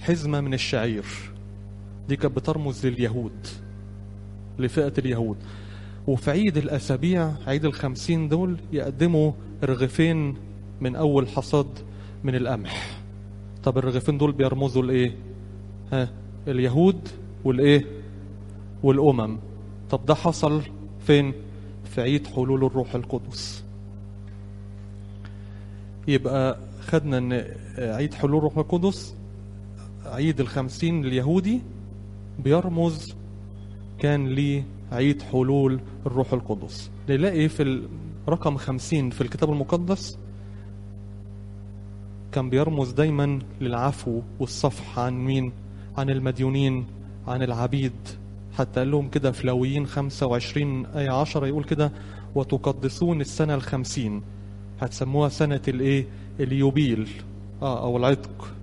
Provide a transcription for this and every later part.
حزمة من الشعير دي كانت بترمز لليهود لفئة اليهود وفي عيد الأسابيع عيد الخمسين دول يقدموا رغيفين من أول حصاد من القمح طب الرغيفين دول بيرمزوا لإيه؟ ها اليهود والإيه؟ والأمم طب ده حصل فين؟ في عيد حلول الروح القدس يبقى خدنا ان عيد حلول الروح القدس عيد الخمسين اليهودي بيرمز كان ليه عيد حلول الروح القدس نلاقي في رقم خمسين في الكتاب المقدس كان بيرمز دايما للعفو والصفح عن مين عن المديونين عن العبيد حتى قال لهم كده في لويين 25 آية 10 يقول كده وتقدسون السنة الخمسين هتسموها سنة الايه اليوبيل اه او العتق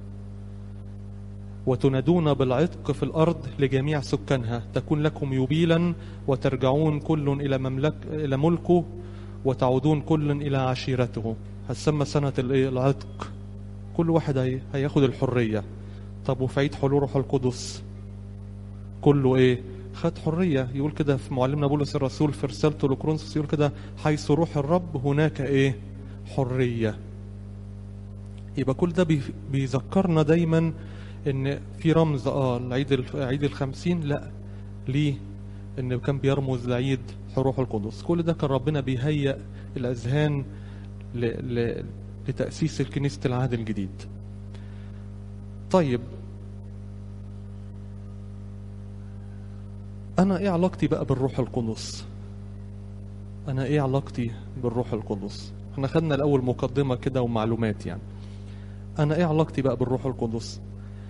وتنادون بالعتق في الارض لجميع سكانها تكون لكم يوبيلا وترجعون كل الى مملك الى ملكه وتعودون كل الى عشيرته هتسمى سنة الايه العتق كل واحد هي... هياخد الحرية طب وفي عيد حلول روح القدس كله ايه خد حرية يقول كده في معلمنا بولس الرسول في رسالته لكرونسوس يقول كده حيث روح الرب هناك ايه حرية يبقى كل ده بي... بيذكرنا دايما ان في رمز اه العيد الف... عيد الخمسين لا ليه ان كان بيرمز لعيد روح القدس كل ده كان ربنا بيهيئ الاذهان ل... ل... لتأسيس الكنيسة العهد الجديد طيب أنا إيه علاقتي بقى بالروح القدس أنا إيه علاقتي بالروح القدس احنا خدنا الأول مقدمة كده ومعلومات يعني أنا إيه علاقتي بقى بالروح القدس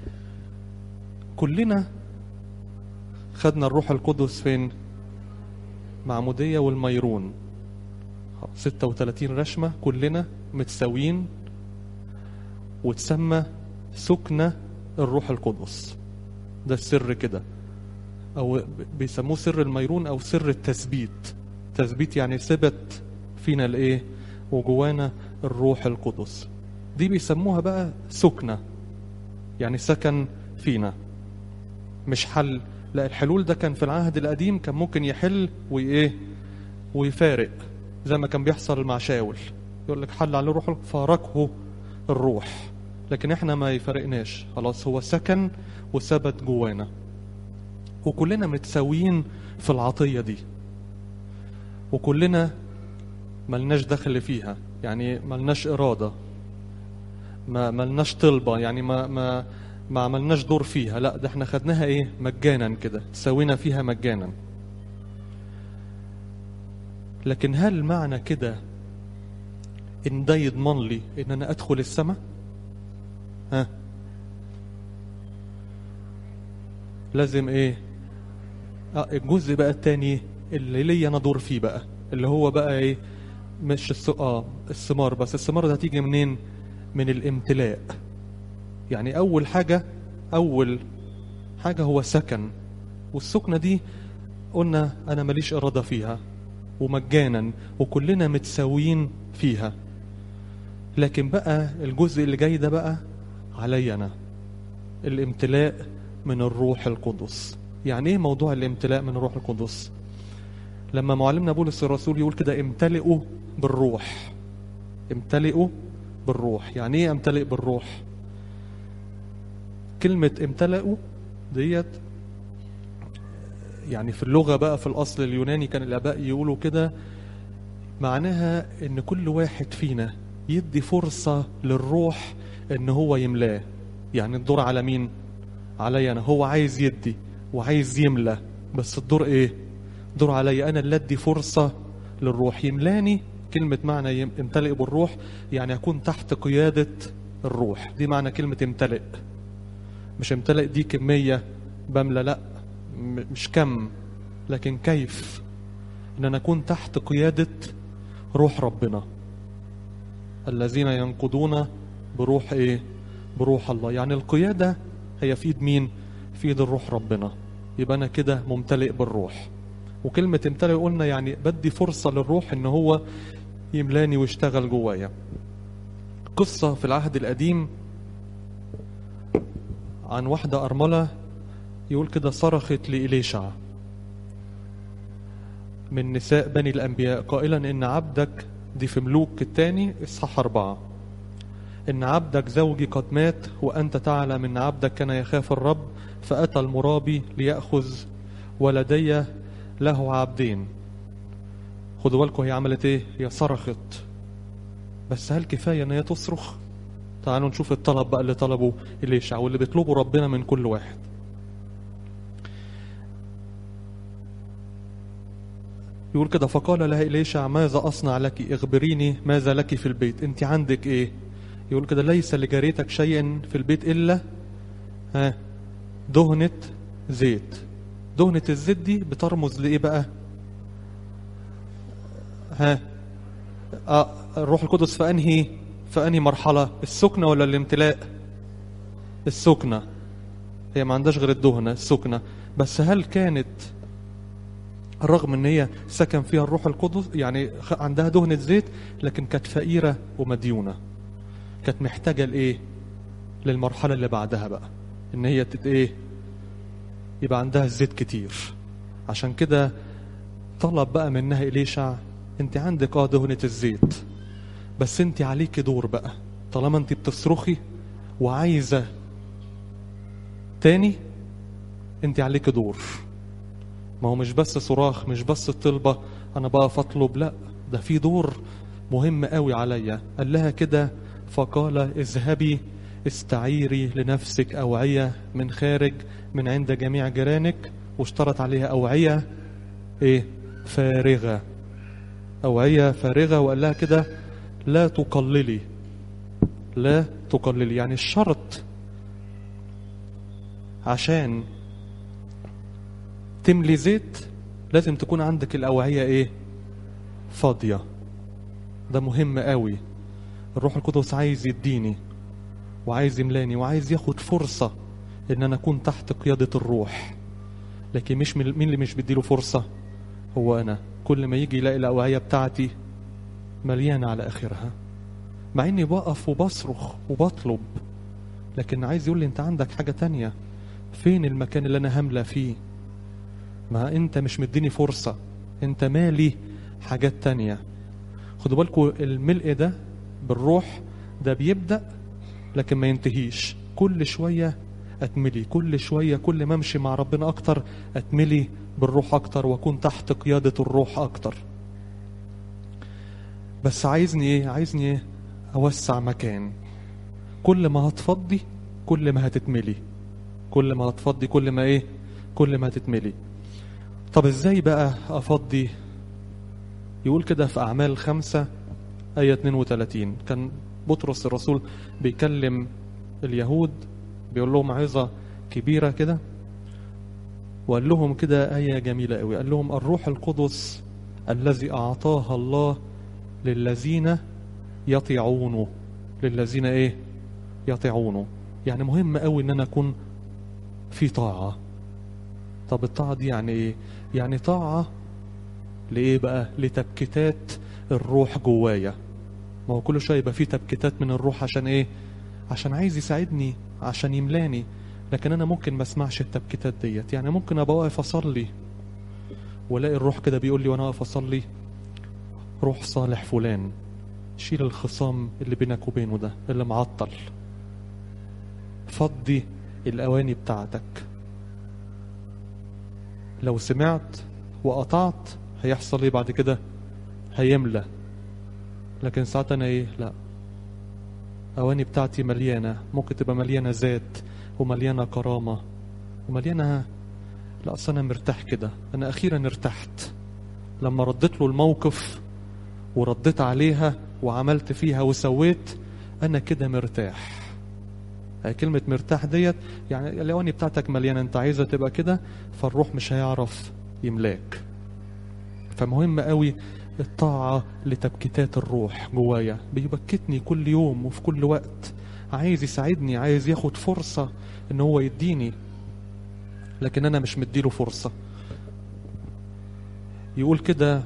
كلنا خدنا الروح القدس فين معمودية والميرون 36 رشمة كلنا متساويين وتسمى سكنة الروح القدس ده السر كده او بيسموه سر الميرون او سر التثبيت تثبيت يعني ثبت فينا الايه وجوانا الروح القدس دي بيسموها بقى سكنة يعني سكن فينا مش حل لا الحلول ده كان في العهد القديم كان ممكن يحل وايه ويفارق زي ما كان بيحصل مع شاول يقول لك حل عليه روح فارقه الروح لكن احنا ما يفرقناش خلاص هو سكن وثبت جوانا وكلنا متساويين في العطية دي وكلنا ملناش دخل فيها يعني ملناش إرادة ما ملناش طلبة يعني ما ما ما عملناش دور فيها لا ده احنا خدناها ايه مجانا كده تساوينا فيها مجانا لكن هل معنى كده ان ده يضمن لي ان انا ادخل السماء ها لازم ايه اه الجزء بقى التاني اللي ليا انا دور فيه بقى اللي هو بقى ايه مش الس... اه الثمار بس الثمار ده هتيجي منين من الامتلاء يعني اول حاجه اول حاجه هو سكن والسكنه دي قلنا انا ماليش اراده فيها ومجانا وكلنا متساويين فيها لكن بقى الجزء اللي جاي ده بقى علي انا الامتلاء من الروح القدس يعني ايه موضوع الامتلاء من الروح القدس لما معلمنا بولس الرسول يقول كده امتلئوا بالروح امتلئوا بالروح يعني ايه امتلئ بالروح كلمة امتلئوا ديت يعني في اللغة بقى في الأصل اليوناني كان الآباء يقولوا كده معناها إن كل واحد فينا يدي فرصة للروح إن هو يملاه يعني الدور على مين؟ عليا أنا هو عايز يدي وعايز يملى بس الدور إيه؟ دور عليا أنا اللي أدي فرصة للروح يملاني كلمة معنى امتلئ بالروح يعني أكون تحت قيادة الروح دي معنى كلمة امتلئ مش امتلئ دي كمية بملى لأ مش كم لكن كيف ان انا اكون تحت قيادة روح ربنا الذين ينقضون بروح ايه بروح الله يعني القيادة هي في ايد مين في ايد الروح ربنا يبقى انا كده ممتلئ بالروح وكلمة امتلئ قلنا يعني بدي فرصة للروح ان هو يملاني ويشتغل جوايا قصة في العهد القديم عن واحدة أرملة يقول كده صرخت لإليشع من نساء بني الأنبياء قائلا إن عبدك دي في ملوك الثاني إصحاح أربعة إن عبدك زوجي قد مات وأنت تعلم إن عبدك كان يخاف الرب فأتى المرابي ليأخذ ولدي له عبدين خدوا بالكم هي عملت إيه؟ هي صرخت بس هل كفاية إن هي تصرخ؟ تعالوا نشوف الطلب بقى اللي طلبه إليشع واللي بيطلبه ربنا من كل واحد يقول كده فقال لها إليشع ماذا أصنع لك اخبريني ماذا لك في البيت أنت عندك إيه يقول كده ليس لجاريتك شيء في البيت إلا ها دهنة زيت دهنة الزيت دي بترمز لإيه بقى ها آه الروح القدس في أنهي في أنهي مرحلة السكنة ولا الامتلاء السكنة هي ما عندهاش غير الدهنة السكنة بس هل كانت رغم ان هي سكن فيها الروح القدس يعني عندها دهنة زيت لكن كانت فقيرة ومديونة كانت محتاجة لايه للمرحلة اللي بعدها بقى ان هي تت ايه يبقى عندها الزيت كتير عشان كده طلب بقى منها إليشع انت عندك اه دهنة الزيت بس انت عليك دور بقى طالما انت بتصرخي وعايزة تاني انت عليك دور ما هو مش بس صراخ مش بس الطلبة انا بقى اطلب لا ده في دور مهم قوي عليا قال لها كده فقال اذهبي استعيري لنفسك أوعية من خارج من عند جميع جيرانك واشترط عليها أوعية ايه فارغة أوعية فارغة وقال لها كده لا تقللي لا تقللي يعني الشرط عشان تملي زيت لازم تكون عندك الأوعية ايه فاضية ده مهم قوي الروح القدس عايز يديني وعايز يملاني وعايز ياخد فرصة ان انا اكون تحت قيادة الروح لكن مش مين اللي مش بديله فرصة هو انا كل ما يجي يلاقي الاوعية بتاعتي مليانة على اخرها مع اني بقف وبصرخ وبطلب لكن عايز يقول لي انت عندك حاجة تانية فين المكان اللي انا هملى فيه ما انت مش مديني فرصة انت مالي حاجات تانية خدوا بالكم الملء ده بالروح ده بيبدأ لكن ما ينتهيش كل شوية أتملي كل شوية كل ما أمشي مع ربنا أكتر أتملي بالروح أكتر وأكون تحت قيادة الروح أكتر بس عايزني إيه عايزني إيه أوسع مكان كل ما هتفضي كل ما هتتملي كل ما هتفضي كل ما إيه كل ما هتتملي طب إزاي بقى أفضي يقول كده في أعمال خمسة آية 32 كان بطرس الرسول بيكلم اليهود بيقول لهم عظة كبيرة كده وقال لهم كده آية جميلة قوي قال لهم الروح القدس الذي أعطاها الله للذين يطيعونه للذين إيه يطيعونه يعني مهم قوي إن أنا أكون في طاعة طب الطاعة دي يعني إيه يعني طاعة لإيه بقى لتبكيتات الروح جوايا ما هو كل شويه يبقى فيه تبكيتات من الروح عشان ايه عشان عايز يساعدني عشان يملاني لكن انا ممكن ما اسمعش التبكيتات ديت يعني ممكن ابقى واقف اصلي والاقي الروح كده بيقول لي وانا واقف اصلي روح صالح فلان شيل الخصام اللي بينك وبينه ده اللي معطل فضي الاواني بتاعتك لو سمعت وقطعت هيحصل ايه بعد كده هيملى لكن ساعات انا ايه لا اواني بتاعتي مليانه ممكن تبقى مليانه ذات ومليانه كرامه ومليانه لا اصل انا مرتاح كده انا اخيرا ارتحت لما رديت له الموقف ورديت عليها وعملت فيها وسويت انا كده مرتاح كلمة مرتاح ديت يعني الاواني بتاعتك مليانة انت عايزة تبقى كده فالروح مش هيعرف يملاك فمهم قوي الطاعة لتبكيتات الروح جوايا بيبكتني كل يوم وفي كل وقت عايز يساعدني عايز ياخد فرصة ان هو يديني لكن انا مش مديله فرصة يقول كده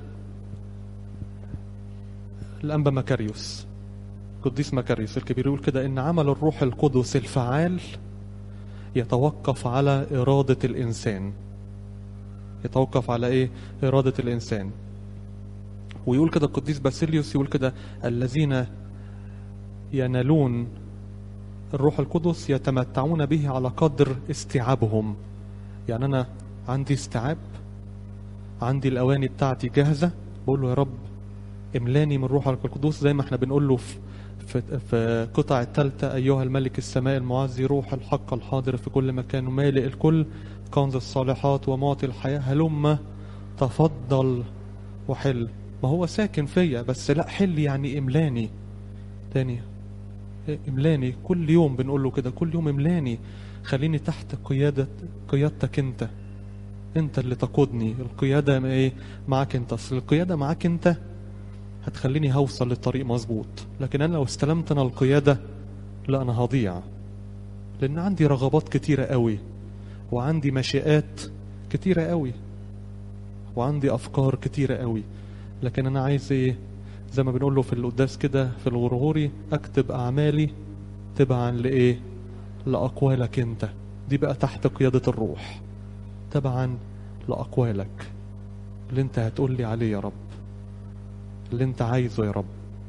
الانبا مكاريوس قديس مكاريوس الكبير يقول كده ان عمل الروح القدس الفعال يتوقف على إرادة الإنسان يتوقف على إيه إرادة الإنسان ويقول كده القديس باسيليوس يقول كده الذين ينالون الروح القدس يتمتعون به على قدر استيعابهم يعني أنا عندي استيعاب عندي الأواني بتاعتي جاهزة بقول له يا رب املاني من روحك القدوس زي ما احنا بنقول له في في, في قطع الثالثة أيها الملك السماء المعزي روح الحق الحاضر في كل مكان ومالئ الكل كنز الصالحات ومعطي الحياة هلم تفضل وحل ما هو ساكن فيا بس لا حل يعني املاني تاني املاني كل يوم بنقول له كده كل يوم املاني خليني تحت قيادة قيادتك انت انت اللي تقودني القيادة ايه معاك انت اصل القيادة معاك انت هتخليني هوصل للطريق مظبوط لكن انا لو استلمت انا القيادة لا انا هضيع لان عندي رغبات كتيرة قوي وعندي مشيئات كتيرة قوي وعندي افكار كتيرة قوي لكن انا عايز ايه زي ما بنقول له في القداس كده في الغرغوري اكتب اعمالي تبعا لايه لاقوالك انت دي بقى تحت قيادة الروح تبعا لاقوالك اللي انت هتقول لي عليه يا رب اللي انت عايزه يا رب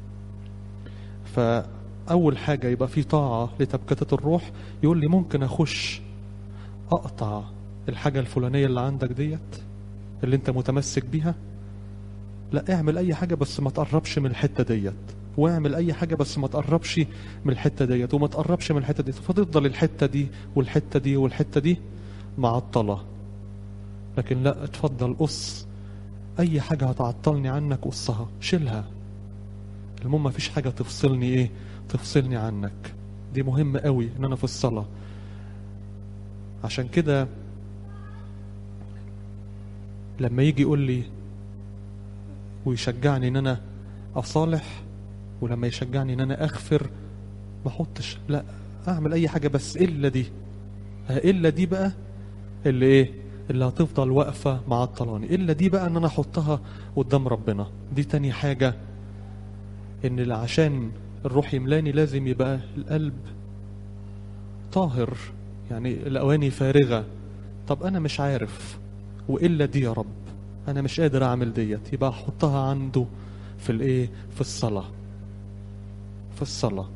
فاول حاجة يبقى في طاعة لتبكتة الروح يقول لي ممكن اخش اقطع الحاجة الفلانية اللي عندك ديت اللي انت متمسك بيها لا اعمل اي حاجة بس ما تقربش من الحتة ديت واعمل اي حاجة بس ما تقربش من الحتة ديت وما تقربش من الحتة ديت فتفضل الحتة دي والحتة دي والحتة دي معطلة لكن لا اتفضل قص اي حاجة هتعطلني عنك قصها شيلها المهم ما فيش حاجة تفصلني ايه تفصلني عنك دي مهمة قوي ان انا في الصلاة عشان كده لما يجي يقول لي ويشجعني ان انا اصالح ولما يشجعني ان انا اغفر ما احطش لا اعمل اي حاجه بس الا دي الا دي بقى اللي ايه اللي هتفضل واقفه معطلاني الا دي بقى ان انا احطها قدام ربنا دي تاني حاجه ان عشان الروح يملاني لازم يبقى القلب طاهر يعني الاواني فارغه طب انا مش عارف والا دي يا رب انا مش قادر اعمل ديت يبقى احطها عنده في الايه في الصلاه في الصلاه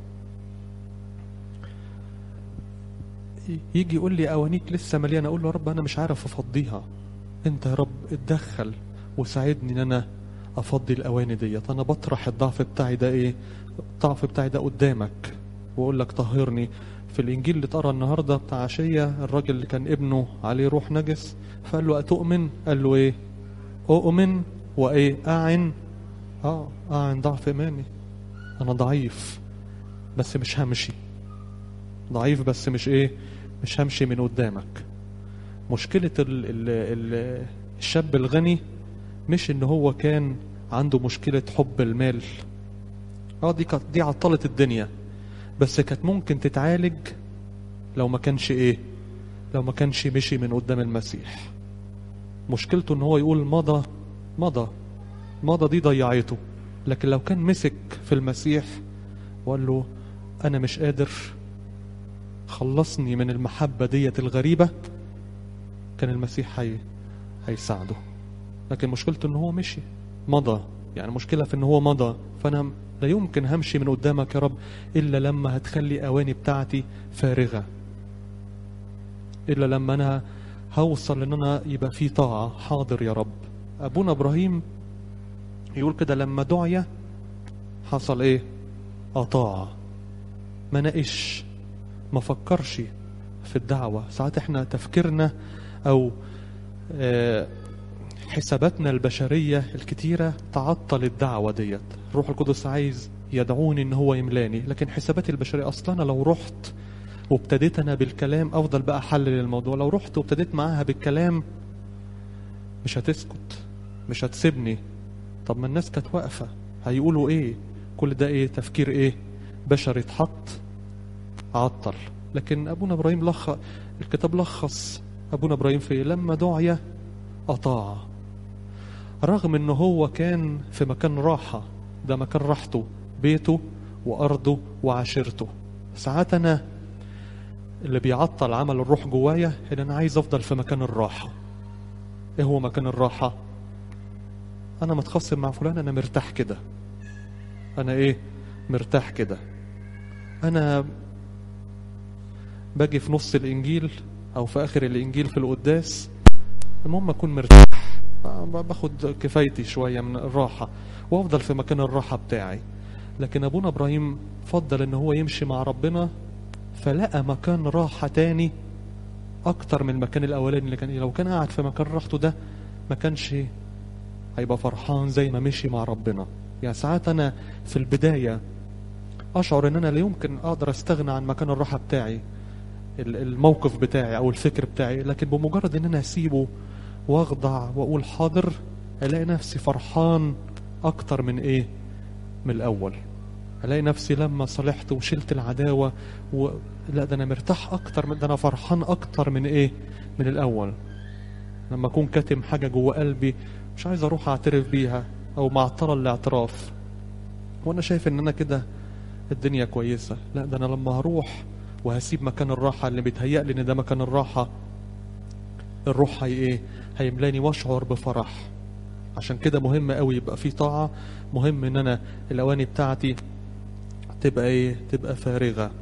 يجي يقول لي اوانيك لسه مليانه اقول له يا رب انا مش عارف افضيها انت يا رب اتدخل وساعدني ان انا افضي الاواني ديت انا بطرح الضعف بتاعي ده ايه الضعف بتاعي ده قدامك واقول لك طهرني في الانجيل اللي اتقرا النهارده بتاع عشيه الراجل اللي كان ابنه عليه روح نجس فقال له اتؤمن قال له ايه اؤمن وايه اعن اه اعن ضعف ايماني انا ضعيف بس مش همشي ضعيف بس مش ايه مش همشي من قدامك مشكلة ال ال ال الشاب الغني مش ان هو كان عنده مشكلة حب المال اه دي كانت دي عطلت الدنيا بس كانت ممكن تتعالج لو ما كانش ايه لو ما كانش مشي من قدام المسيح مشكلته ان هو يقول مضى مضى مضى دي ضيعته لكن لو كان مسك في المسيح وقال له انا مش قادر خلصني من المحبة ديت الغريبة كان المسيح هي هيساعده لكن مشكلته ان هو مشي مضى يعني مشكلة في ان هو مضى فانا لا يمكن همشي من قدامك يا رب الا لما هتخلي اواني بتاعتي فارغة الا لما انا هوصل ان انا يبقى في طاعة حاضر يا رب ابونا ابراهيم يقول كده لما دعي حصل ايه اطاع ما ناقش ما فكرش في الدعوة ساعات احنا تفكيرنا او اه حساباتنا البشرية الكتيرة تعطل الدعوة ديت الروح القدس عايز يدعوني ان هو يملاني لكن حساباتي البشرية اصلا انا لو رحت وابتديت انا بالكلام افضل بقى احلل الموضوع لو رحت وابتديت معاها بالكلام مش هتسكت مش هتسيبني طب ما الناس كانت واقفة هيقولوا ايه كل ده ايه تفكير ايه بشري اتحط عطل لكن ابونا ابراهيم لخ الكتاب لخص ابونا ابراهيم في إيه؟ لما دعي اطاع رغم ان هو كان في مكان راحة ده مكان راحته بيته وارضه وعشيرته ساعات انا اللي بيعطل عمل الروح جوايا ان انا عايز افضل في مكان الراحه ايه هو مكان الراحه انا متخاصم مع فلان انا مرتاح كده انا ايه مرتاح كده انا باجي في نص الانجيل او في اخر الانجيل في القداس المهم اكون مرتاح باخد كفايتي شويه من الراحه وافضل في مكان الراحه بتاعي لكن ابونا ابراهيم فضل ان هو يمشي مع ربنا فلقى مكان راحه تاني اكتر من المكان الاولاني اللي كان لو كان قاعد في مكان راحته ده ما كانش هيبقى فرحان زي ما مشي مع ربنا يعني ساعات انا في البدايه اشعر ان انا لا يمكن اقدر استغنى عن مكان الراحه بتاعي الموقف بتاعي او الفكر بتاعي لكن بمجرد ان انا اسيبه واخضع واقول حاضر الاقي نفسي فرحان اكتر من ايه من الاول الاقي نفسي لما صلحت وشلت العداوه و... لا ده انا مرتاح اكتر من ده انا فرحان اكتر من ايه من الاول لما اكون كاتم حاجه جوه قلبي مش عايز اروح اعترف بيها او معطله الاعتراف وانا شايف ان انا كده الدنيا كويسه لا ده انا لما هروح وهسيب مكان الراحه اللي بيتهيأ لي ان ده مكان الراحه الروح هي ايه هيملاني واشعر بفرح عشان كده مهم قوي يبقى في طاعه مهم ان انا الاواني بتاعتي تبقى ايه تبقى فارغه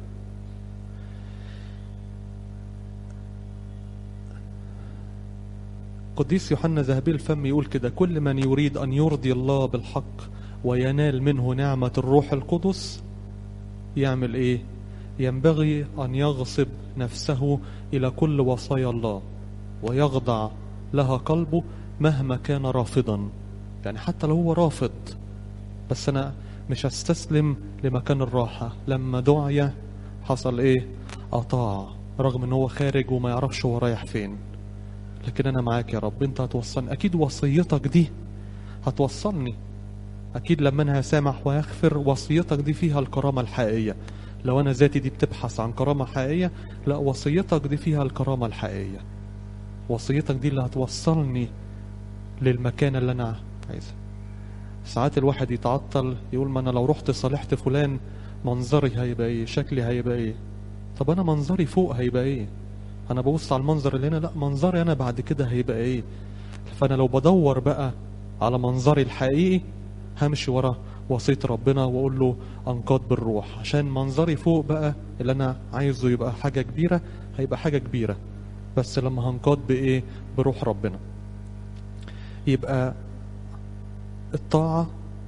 قديس يوحنا ذهبي الفم يقول كده كل من يريد ان يرضي الله بالحق وينال منه نعمه الروح القدس يعمل ايه ينبغي ان يغصب نفسه الى كل وصايا الله ويخضع لها قلبه مهما كان رافضا يعني حتى لو هو رافض بس انا مش هستسلم لمكان الراحة لما دعي حصل ايه اطاع رغم ان هو خارج وما يعرفش هو رايح فين لكن انا معاك يا رب انت هتوصلني اكيد وصيتك دي هتوصلني اكيد لما انا هسامح ويغفر وصيتك دي فيها الكرامة الحقيقية لو انا ذاتي دي بتبحث عن كرامة حقيقية لا وصيتك دي فيها الكرامة الحقيقية وصيتك دي اللي هتوصلني للمكان اللي انا عايزه ساعات الواحد يتعطل يقول ما انا لو رحت صالحت فلان منظري هيبقى ايه شكلي هيبقى ايه طب انا منظري فوق هيبقى ايه انا ببص على المنظر اللي هنا لا منظري انا بعد كده هيبقى ايه فانا لو بدور بقى على منظري الحقيقي همشي ورا وصية ربنا واقول له انقاد بالروح عشان منظري فوق بقى اللي انا عايزه يبقى حاجة كبيرة هيبقى حاجة كبيرة بس لما هنقاد بايه بروح ربنا يبقى الطاعة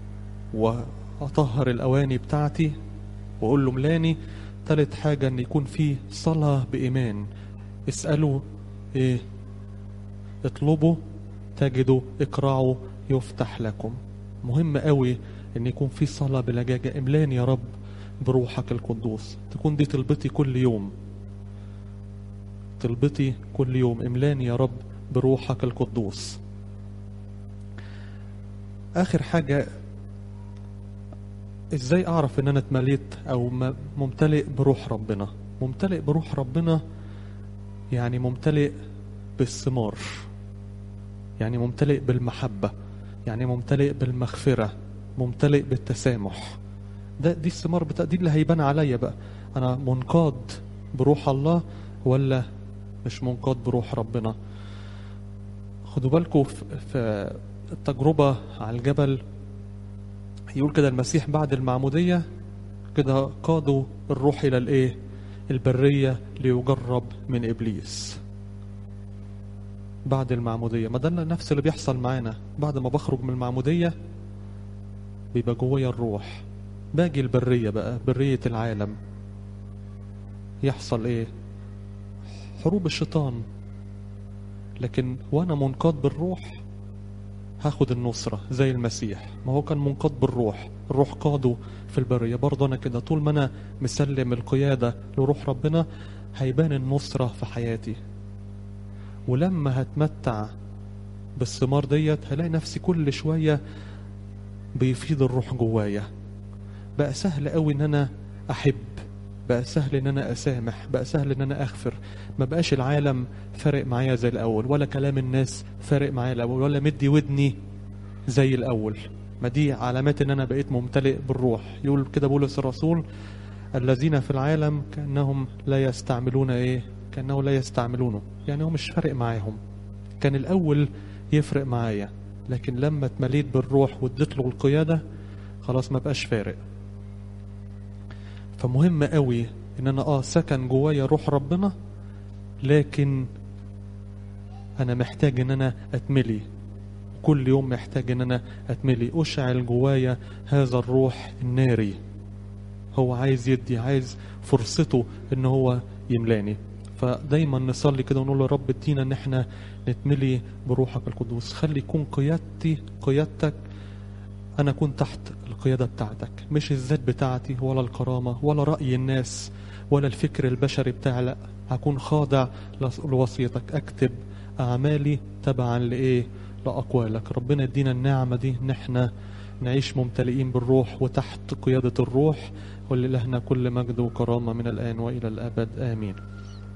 وأطهر الأواني بتاعتي وأقول له ملاني تالت حاجة أن يكون في صلاة بإيمان اسألوا إيه اطلبوا تجدوا اقرعوا يفتح لكم مهم قوي ان يكون في صلاة بلجاجة املاني يا رب بروحك القدوس تكون دي طلبتي كل يوم طلبتي كل يوم املاني يا رب بروحك القدوس اخر حاجة ازاي اعرف ان انا اتمليت او ممتلئ بروح ربنا ممتلئ بروح ربنا يعني ممتلئ بالثمار يعني ممتلئ بالمحبة يعني ممتلئ بالمغفرة ممتلئ بالتسامح ده دي الثمار بتاع دي اللي هيبان عليا بقى انا منقاد بروح الله ولا مش منقاد بروح ربنا خدوا بالكم في التجربة على الجبل يقول كده المسيح بعد المعمودية كده قادوا الروح إلى الإيه؟ البرية ليجرب من إبليس بعد المعمودية ما ده نفس اللي بيحصل معانا بعد ما بخرج من المعمودية بيبقى جوايا الروح باجي البرية بقى برية العالم يحصل ايه حروب الشيطان لكن وانا منقاد بالروح هاخد النصرة زي المسيح ما هو كان منقاد بالروح الروح قاده في البرية برضه أنا كده طول ما أنا مسلم القيادة لروح ربنا هيبان النصرة في حياتي ولما هتمتع بالثمار ديت هلاقي نفسي كل شوية بيفيض الروح جوايا بقى سهل قوي ان انا احب بقى سهل ان انا اسامح بقى سهل ان انا اغفر ما بقاش العالم فارق معايا زي الاول ولا كلام الناس فارق معايا الاول ولا مدي ودني زي الاول ما دي علامات ان انا بقيت ممتلئ بالروح يقول كده بولس الرسول الذين في العالم كأنهم لا يستعملون إيه كأنه لا يستعملونه يعني هو مش فارق معاهم كان الأول يفرق معايا لكن لما اتمليت بالروح واديت له القيادة خلاص ما بقاش فارق فمهم قوي ان انا اه سكن جوايا روح ربنا لكن انا محتاج ان انا اتملي كل يوم محتاج ان انا اتملي اشعل جوايا هذا الروح الناري هو عايز يدي عايز فرصته ان هو يملاني فدايما نصلي كده ونقول يا رب ادينا ان احنا نتملي بروحك القدوس خلي يكون قيادتي قيادتك انا اكون تحت القياده بتاعتك مش الذات بتاعتي ولا الكرامه ولا راي الناس ولا الفكر البشري بتاعي لا هكون خاضع لوصيتك اكتب اعمالي تبعا لايه لاقوالك ربنا يدينا النعمه دي ان احنا نعيش ممتلئين بالروح وتحت قياده الروح وللهنا كل مجد وكرامه من الان والى الابد امين